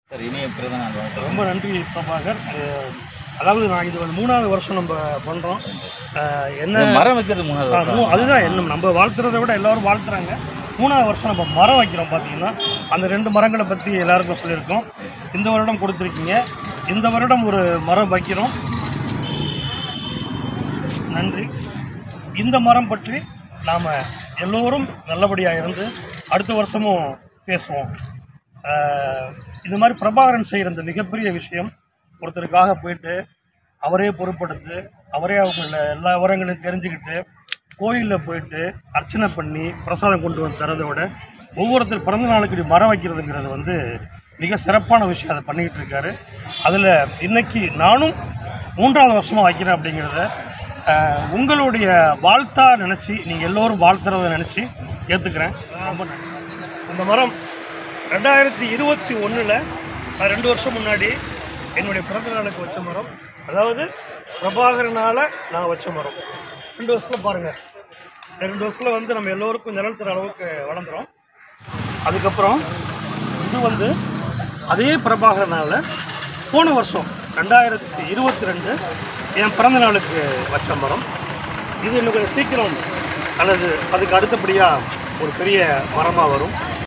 Sir இனிய பிறந்த நாள் வாழ்த்துக்கள். ரொம்ப நன்றி பிரபாகர் அஹ், அதாவது நான் இது வந்து மூணாவது வருஷம் நம்ம பண்ணுறோம் என்ன இந்த மரம் வைக்கிறது மூணாவது ஆ, வருஷம். மூ- அதுதான் என்ன நம்ம வாழ்த்துறதை விட எல்லாரும் வாழ்த்துறாங்க மூணாவது வருஷம் நம்ம மரம் வைக்கிறோம் பார்த்தீங்கன்னா அந்த ரெண்டு மரங்களை பற்றி எல்லாருக்கும் சொல்லியிருக்கோம் இந்த வருடம் கொடுத்துருக்கீங்க இந்த வருடம் ஒரு மரம் வைக்கிறோம் நன்றி இந்த மரம் பற்றி நாம் எல்லோரும் நல்லபடியாக இருந்து அடுத்த வருஷமும் பேசுவோம் ஆஹ், இது மாதிரி பிரபாகரன் செய்கிற இந்த மிகப்பெரிய விஷயம் ஒருத்தருக்காக போயிட்டு அவரே பொறுப்படுத்து அவரே அவங்கள எல்லா விவரங்களையும் தெரிஞ்சுக்கிட்டு கோயிலில் போயிட்டு அர்ச்சனை பண்ணி பிரசாதம் கொண்டு வந்து தரதை விட ஒவ்வொருத்தர் பிறந்த நாளுக்கு இப்படி மரம் வைக்கிறதுங்கிறது வந்து மிக சிறப்பான விஷயம் அதை பண்ணிக்கிட்டு இருக்காரு அதில் இன்னைக்கு நானும் மூன்றாவது வருஷமாக வைக்கிறேன் அப்படிங்கிறத ஆஹ், உங்களுடைய வாழ்த்தா நினச்சி நீங்கள் எல்லோரும் வாழ்த்துறதை நினச்சி ஏற்றுக்கிறேன் ரொம்ப நன்றி அந்த மரம் ரெண்டாயிரத்தி இருபத்தி ஒன்றில் ரெண்டு வருஷம் முன்னாடி என்னுடைய பிறந்த நாளுக்கு வச்ச மரம் அதாவது பிரபாகரனால் நான் வச்ச மரம் ரெண்டு வருஷத்தில் பாருங்கள் ரெண்டு வருஷத்தில் வந்து நம்ம எல்லோருக்கும் நிழல் தர அளவுக்கு வளர்ந்துரும் அதுக்கப்புறம் இது வந்து அதே பிரபாகரனால் போன வருஷம் ரெண்டாயிரத்தி இருபத்தி ரெண்டு என் பிறந்த நாளுக்கு வச்ச மரம் இது இன்னும் கொஞ்சம் சீக்கிரம் அல்லது அதுக்கு அடுத்தபடியாக ஒரு பெரிய மரமாக வரும்